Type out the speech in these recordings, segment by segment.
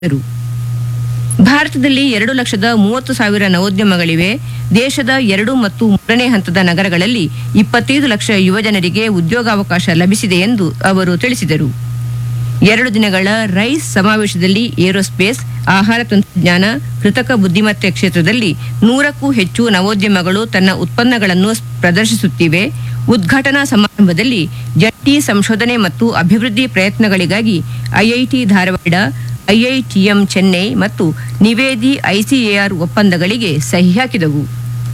ತಿಳಿಸಿದರು ಭಾರತದಲ್ಲಿ ಎರಡು ಲಕ್ಷದ ಮೂವತ್ತು ಸಾವಿರ ನವೋದ್ಯಮಗಳಿವೆ ದೇಶದ ಎರಡು ಮತ್ತು ಮೂರನೇ ಹಂತದ ನಗರಗಳಲ್ಲಿ ಇಪ್ಪತ್ತೈದು ಲಕ್ಷ ಯುವಜನರಿಗೆ ಉದ್ಯೋಗಾವಕಾಶ ಲಭಿಸಿದೆ ಎಂದು ಅವರು ತಿಳಿಸಿದರು ಎರಡು ದಿನಗಳ ರೈಸ್ ಸಮಾವೇಶದಲ್ಲಿ ಏರೋಸ್ಪೇಸ್ ಆಹಾರ ತಂತ್ರಜ್ಞಾನ ಕೃತಕ ಬುದ್ಧಿಮತ್ತೆ ಕ್ಷೇತ್ರದಲ್ಲಿ ನೂರಕ್ಕೂ ಹೆಚ್ಚು ನವೋದ್ಯಮಗಳು ತನ್ನ ಉತ್ಪನ್ನಗಳನ್ನು ಪ್ರದರ್ಶಿಸುತ್ತಿವೆ ಉದ್ಘಾಟನಾ ಸಮಾರಂಭದಲ್ಲಿ ಜಂಟಿ ಸಂಶೋಧನೆ ಮತ್ತು ಅಭಿವೃದ್ಧಿ ಪ್ರಯತ್ನಗಳಿಗಾಗಿ ಐಐಟಿ ಧಾರವಾಡ ಐಐಟಿಎಂ ಚೆನ್ನೈ ಮತ್ತು ನಿವೇದಿ ಐಸಿಎಆರ್ ಒಪ್ಪಂದಗಳಿಗೆ ಸಹಿ ಹಾಕಿದವು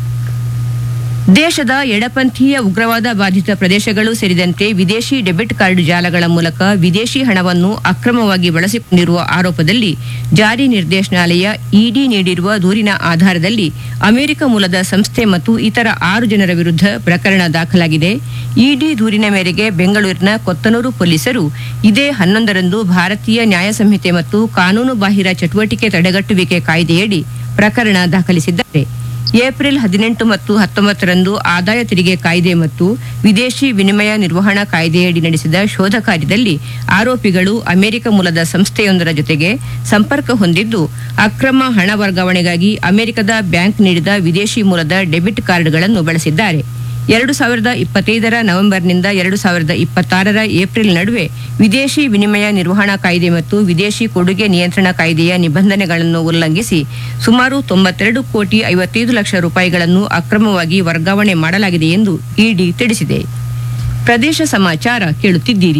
ದೇಶದ ಎಡಪಂಥೀಯ ಉಗ್ರವಾದ ಬಾಧಿತ ಪ್ರದೇಶಗಳು ಸೇರಿದಂತೆ ವಿದೇಶಿ ಡೆಬಿಟ್ ಕಾರ್ಡ್ ಜಾಲಗಳ ಮೂಲಕ ವಿದೇಶಿ ಹಣವನ್ನು ಅಕ್ರಮವಾಗಿ ಬಳಸಿಕೊಂಡಿರುವ ಆರೋಪದಲ್ಲಿ ಜಾರಿ ನಿರ್ದೇಶನಾಲಯ ಇಡಿ ನೀಡಿರುವ ದೂರಿನ ಆಧಾರದಲ್ಲಿ ಅಮೆರಿಕ ಮೂಲದ ಸಂಸ್ಥೆ ಮತ್ತು ಇತರ ಆರು ಜನರ ವಿರುದ್ಧ ಪ್ರಕರಣ ದಾಖಲಾಗಿದೆ ಇಡಿ ದೂರಿನ ಮೇರೆಗೆ ಬೆಂಗಳೂರಿನ ಕೊತ್ತನೂರು ಪೊಲೀಸರು ಇದೇ ಹನ್ನೊಂದರಂದು ಭಾರತೀಯ ನ್ಯಾಯ ಸಂಹಿತೆ ಮತ್ತು ಕಾನೂನು ಬಾಹಿರ ಚಟುವಟಿಕೆ ತಡೆಗಟ್ಟುವಿಕೆ ಕಾಯ್ದೆಯಡಿ ಪ್ರಕರಣ ದಾಖಲಿಸಿದ್ದಾರೆ ಏಪ್ರಿಲ್ ಹದಿನೆಂಟು ಮತ್ತು ಹತ್ತೊಂಬತ್ತರಂದು ಆದಾಯ ತೆರಿಗೆ ಕಾಯ್ದೆ ಮತ್ತು ವಿದೇಶಿ ವಿನಿಮಯ ನಿರ್ವಹಣಾ ಕಾಯ್ದೆಯಡಿ ನಡೆಸಿದ ಶೋಧ ಕಾರ್ಯದಲ್ಲಿ ಆರೋಪಿಗಳು ಅಮೆರಿಕ ಮೂಲದ ಸಂಸ್ಥೆಯೊಂದರ ಜೊತೆಗೆ ಸಂಪರ್ಕ ಹೊಂದಿದ್ದು ಅಕ್ರಮ ಹಣ ವರ್ಗಾವಣೆಗಾಗಿ ಅಮೆರಿಕದ ಬ್ಯಾಂಕ್ ನೀಡಿದ ವಿದೇಶಿ ಮೂಲದ ಡೆಬಿಟ್ ಕಾರ್ಡ್ಗಳನ್ನು ಬಳಸಿದ್ದಾರೆ ಎರಡು ಸಾವಿರದ ಇಪ್ಪತ್ತೈದರ ನವೆಂಬರ್ನಿಂದ ಎರಡು ಸಾವಿರದ ಇಪ್ಪತ್ತಾರರ ಏಪ್ರಿಲ್ ನಡುವೆ ವಿದೇಶಿ ವಿನಿಮಯ ನಿರ್ವಹಣಾ ಕಾಯ್ದೆ ಮತ್ತು ವಿದೇಶಿ ಕೊಡುಗೆ ನಿಯಂತ್ರಣ ಕಾಯ್ದೆಯ ನಿಬಂಧನೆಗಳನ್ನು ಉಲ್ಲಂಘಿಸಿ ಸುಮಾರು ತೊಂಬತ್ತೆರಡು ಕೋಟಿ ಐವತ್ತೈದು ಲಕ್ಷ ರೂಪಾಯಿಗಳನ್ನು ಅಕ್ರಮವಾಗಿ ವರ್ಗಾವಣೆ ಮಾಡಲಾಗಿದೆ ಎಂದು ಇಡಿ ತಿಳಿಸಿದೆ ಪ್ರದೇಶ ಸಮಾಚಾರ ಕೇಳುತ್ತಿದ್ದೀರಿ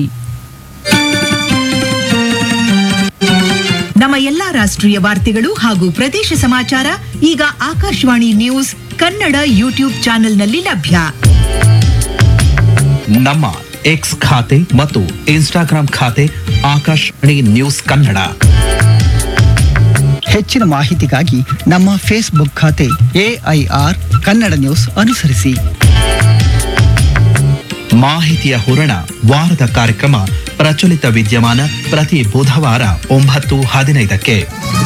ನಮ್ಮ ಎಲ್ಲಾ ರಾಷ್ಟ್ರೀಯ ವಾರ್ತೆಗಳು ಹಾಗೂ ಪ್ರದೇಶ ಸಮಾಚಾರ ಈಗ ಆಕಾಶವಾಣಿ ನ್ಯೂಸ್ ಕನ್ನಡ ಯೂಟ್ಯೂಬ್ ಚಾನೆಲ್ನಲ್ಲಿ ಲಭ್ಯ ನಮ್ಮ ಎಕ್ಸ್ ಖಾತೆ ಮತ್ತು ಇನ್ಸ್ಟಾಗ್ರಾಂ ಖಾತೆ ಆಕಾಶವಾಣಿ ನ್ಯೂಸ್ ಕನ್ನಡ ಹೆಚ್ಚಿನ ಮಾಹಿತಿಗಾಗಿ ನಮ್ಮ ಫೇಸ್ಬುಕ್ ಖಾತೆ ಎಐಆರ್ ಕನ್ನಡ ನ್ಯೂಸ್ ಅನುಸರಿಸಿ ಮಾಹಿತಿಯ ಹೂರಣ ವಾರದ ಕಾರ್ಯಕ್ರಮ ಪ್ರಚಲಿತ ವಿದ್ಯಮಾನ ಪ್ರತಿ ಬುಧವಾರ ಒಂಬತ್ತು ಹದಿನೈದಕ್ಕೆ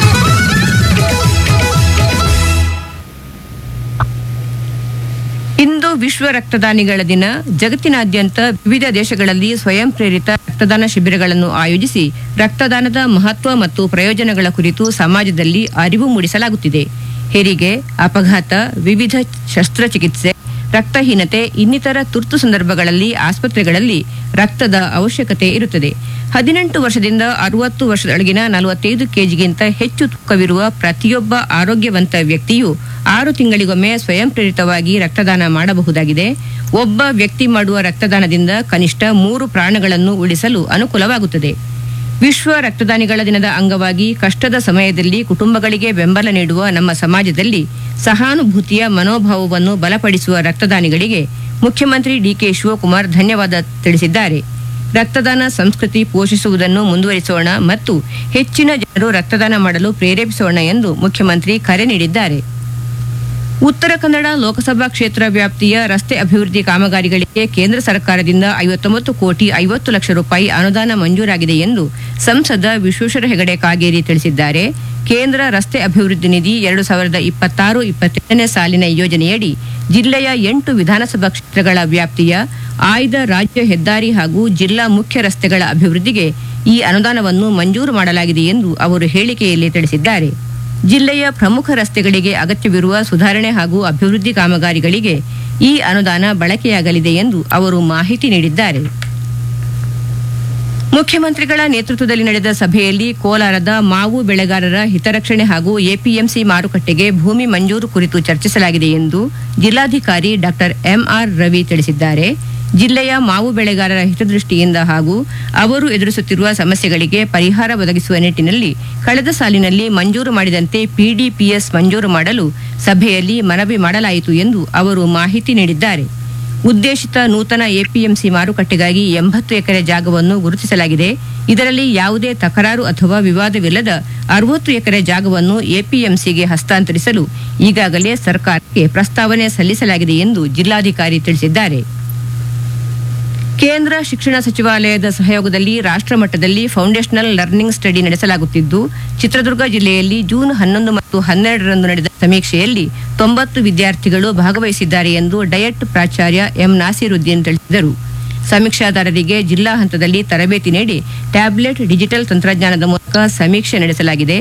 ಇಂದು ವಿಶ್ವ ರಕ್ತದಾನಿಗಳ ದಿನ ಜಗತ್ತಿನಾದ್ಯಂತ ವಿವಿಧ ದೇಶಗಳಲ್ಲಿ ಸ್ವಯಂ ಪ್ರೇರಿತ ರಕ್ತದಾನ ಶಿಬಿರಗಳನ್ನು ಆಯೋಜಿಸಿ ರಕ್ತದಾನದ ಮಹತ್ವ ಮತ್ತು ಪ್ರಯೋಜನಗಳ ಕುರಿತು ಸಮಾಜದಲ್ಲಿ ಅರಿವು ಮೂಡಿಸಲಾಗುತ್ತಿದೆ ಹೆರಿಗೆ ಅಪಘಾತ ವಿವಿಧ ಶಸ್ತ್ರಚಿಕಿತ್ಸೆ ರಕ್ತಹೀನತೆ ಇನ್ನಿತರ ತುರ್ತು ಸಂದರ್ಭಗಳಲ್ಲಿ ಆಸ್ಪತ್ರೆಗಳಲ್ಲಿ ರಕ್ತದ ಅವಶ್ಯಕತೆ ಇರುತ್ತದೆ ಹದಿನೆಂಟು ವರ್ಷದಿಂದ ಅರವತ್ತು ವರ್ಷದೊಳಗಿನ ನಲವತ್ತೈದು ಕೆಜಿಗಿಂತ ಹೆಚ್ಚು ತೂಕವಿರುವ ಪ್ರತಿಯೊಬ್ಬ ಆರೋಗ್ಯವಂತ ವ್ಯಕ್ತಿಯು ಆರು ತಿಂಗಳಿಗೊಮ್ಮೆ ಸ್ವಯಂ ಪ್ರೇರಿತವಾಗಿ ರಕ್ತದಾನ ಮಾಡಬಹುದಾಗಿದೆ ಒಬ್ಬ ವ್ಯಕ್ತಿ ಮಾಡುವ ರಕ್ತದಾನದಿಂದ ಕನಿಷ್ಠ ಮೂರು ಪ್ರಾಣಗಳನ್ನು ಉಳಿಸಲು ಅನುಕೂಲವಾಗುತ್ತದೆ ವಿಶ್ವ ರಕ್ತದಾನಿಗಳ ದಿನದ ಅಂಗವಾಗಿ ಕಷ್ಟದ ಸಮಯದಲ್ಲಿ ಕುಟುಂಬಗಳಿಗೆ ಬೆಂಬಲ ನೀಡುವ ನಮ್ಮ ಸಮಾಜದಲ್ಲಿ ಸಹಾನುಭೂತಿಯ ಮನೋಭಾವವನ್ನು ಬಲಪಡಿಸುವ ರಕ್ತದಾನಿಗಳಿಗೆ ಮುಖ್ಯಮಂತ್ರಿ ಡಿಕೆ ಶಿವಕುಮಾರ್ ಧನ್ಯವಾದ ತಿಳಿಸಿದ್ದಾರೆ ರಕ್ತದಾನ ಸಂಸ್ಕೃತಿ ಪೋಷಿಸುವುದನ್ನು ಮುಂದುವರಿಸೋಣ ಮತ್ತು ಹೆಚ್ಚಿನ ಜನರು ರಕ್ತದಾನ ಮಾಡಲು ಪ್ರೇರೇಪಿಸೋಣ ಎಂದು ಮುಖ್ಯಮಂತ್ರಿ ಕರೆ ನೀಡಿದ್ದಾರೆ ಉತ್ತರ ಕನ್ನಡ ಲೋಕಸಭಾ ಕ್ಷೇತ್ರ ವ್ಯಾಪ್ತಿಯ ರಸ್ತೆ ಅಭಿವೃದ್ಧಿ ಕಾಮಗಾರಿಗಳಿಗೆ ಕೇಂದ್ರ ಸರ್ಕಾರದಿಂದ ಐವತ್ತೊಂಬತ್ತು ಕೋಟಿ ಐವತ್ತು ಲಕ್ಷ ರೂಪಾಯಿ ಅನುದಾನ ಮಂಜೂರಾಗಿದೆ ಎಂದು ಸಂಸದ ವಿಶ್ವೇಶ್ವರ ಹೆಗಡೆ ಕಾಗೇರಿ ತಿಳಿಸಿದ್ದಾರೆ ಕೇಂದ್ರ ರಸ್ತೆ ಅಭಿವೃದ್ಧಿ ನಿಧಿ ಎರಡು ಸಾವಿರದ ಇಪ್ಪತ್ತಾರು ಇಪ್ಪತ್ತೆಂಟನೇ ಸಾಲಿನ ಯೋಜನೆಯಡಿ ಜಿಲ್ಲೆಯ ಎಂಟು ವಿಧಾನಸಭಾ ಕ್ಷೇತ್ರಗಳ ವ್ಯಾಪ್ತಿಯ ಆಯ್ದ ರಾಜ್ಯ ಹೆದ್ದಾರಿ ಹಾಗೂ ಜಿಲ್ಲಾ ಮುಖ್ಯ ರಸ್ತೆಗಳ ಅಭಿವೃದ್ಧಿಗೆ ಈ ಅನುದಾನವನ್ನು ಮಂಜೂರು ಮಾಡಲಾಗಿದೆ ಎಂದು ಅವರು ಹೇಳಿಕೆಯಲ್ಲಿ ತಿಳಿಸಿದ್ದಾರೆ ಜಿಲ್ಲೆಯ ಪ್ರಮುಖ ರಸ್ತೆಗಳಿಗೆ ಅಗತ್ಯವಿರುವ ಸುಧಾರಣೆ ಹಾಗೂ ಅಭಿವೃದ್ಧಿ ಕಾಮಗಾರಿಗಳಿಗೆ ಈ ಅನುದಾನ ಬಳಕೆಯಾಗಲಿದೆ ಎಂದು ಅವರು ಮಾಹಿತಿ ನೀಡಿದ್ದಾರೆ ಮುಖ್ಯಮಂತ್ರಿಗಳ ನೇತೃತ್ವದಲ್ಲಿ ನಡೆದ ಸಭೆಯಲ್ಲಿ ಕೋಲಾರದ ಮಾವು ಬೆಳೆಗಾರರ ಹಿತರಕ್ಷಣೆ ಹಾಗೂ ಎಪಿಎಂಸಿ ಮಾರುಕಟ್ಟೆಗೆ ಭೂಮಿ ಮಂಜೂರು ಕುರಿತು ಚರ್ಚಿಸಲಾಗಿದೆ ಎಂದು ಜಿಲ್ಲಾಧಿಕಾರಿ ಡಾಕ್ಟರ್ ಎಂಆರ್ ರವಿ ತಿಳಿಸಿದ್ದಾರೆ ಜಿಲ್ಲೆಯ ಮಾವು ಬೆಳೆಗಾರರ ಹಿತದೃಷ್ಟಿಯಿಂದ ಹಾಗೂ ಅವರು ಎದುರಿಸುತ್ತಿರುವ ಸಮಸ್ಯೆಗಳಿಗೆ ಪರಿಹಾರ ಒದಗಿಸುವ ನಿಟ್ಟಿನಲ್ಲಿ ಕಳೆದ ಸಾಲಿನಲ್ಲಿ ಮಂಜೂರು ಮಾಡಿದಂತೆ ಪಿಡಿಪಿಎಸ್ ಮಂಜೂರು ಮಾಡಲು ಸಭೆಯಲ್ಲಿ ಮನವಿ ಮಾಡಲಾಯಿತು ಎಂದು ಅವರು ಮಾಹಿತಿ ನೀಡಿದ್ದಾರೆ ಉದ್ದೇಶಿತ ನೂತನ ಎಪಿಎಂಸಿ ಮಾರುಕಟ್ಟೆಗಾಗಿ ಎಂಬತ್ತು ಎಕರೆ ಜಾಗವನ್ನು ಗುರುತಿಸಲಾಗಿದೆ ಇದರಲ್ಲಿ ಯಾವುದೇ ತಕರಾರು ಅಥವಾ ವಿವಾದವಿಲ್ಲದ ಅರವತ್ತು ಎಕರೆ ಜಾಗವನ್ನು ಎಪಿಎಂಸಿಗೆ ಹಸ್ತಾಂತರಿಸಲು ಈಗಾಗಲೇ ಸರ್ಕಾರಕ್ಕೆ ಪ್ರಸ್ತಾವನೆ ಸಲ್ಲಿಸಲಾಗಿದೆ ಎಂದು ಜಿಲ್ಲಾಧಿಕಾರಿ ತಿಳಿಸಿದ್ದಾರೆ ಕೇಂದ್ರ ಶಿಕ್ಷಣ ಸಚಿವಾಲಯದ ಸಹಯೋಗದಲ್ಲಿ ರಾಷ್ಟ್ರ ಮಟ್ಟದಲ್ಲಿ ಫೌಂಡೇಶನಲ್ ಲರ್ನಿಂಗ್ ಸ್ಟಡಿ ನಡೆಸಲಾಗುತ್ತಿದ್ದು ಚಿತ್ರದುರ್ಗ ಜಿಲ್ಲೆಯಲ್ಲಿ ಜೂನ್ ಹನ್ನೊಂದು ಮತ್ತು ಹನ್ನೆರಡರಂದು ನಡೆದ ಸಮೀಕ್ಷೆಯಲ್ಲಿ ತೊಂಬತ್ತು ವಿದ್ಯಾರ್ಥಿಗಳು ಭಾಗವಹಿಸಿದ್ದಾರೆ ಎಂದು ಡಯಟ್ ಪ್ರಾಚಾರ್ಯ ಎಂ ನಾಸೀರುದ್ದೀನ್ ತಿಳಿಸಿದರು ಸಮೀಕ್ಷಾದಾರರಿಗೆ ಜಿಲ್ಲಾ ಹಂತದಲ್ಲಿ ತರಬೇತಿ ನೀಡಿ ಟ್ಯಾಬ್ಲೆಟ್ ಡಿಜಿಟಲ್ ತಂತ್ರಜ್ಞಾನದ ಮೂಲಕ ಸಮೀಕ್ಷೆ ನಡೆಸಲಾಗಿದೆ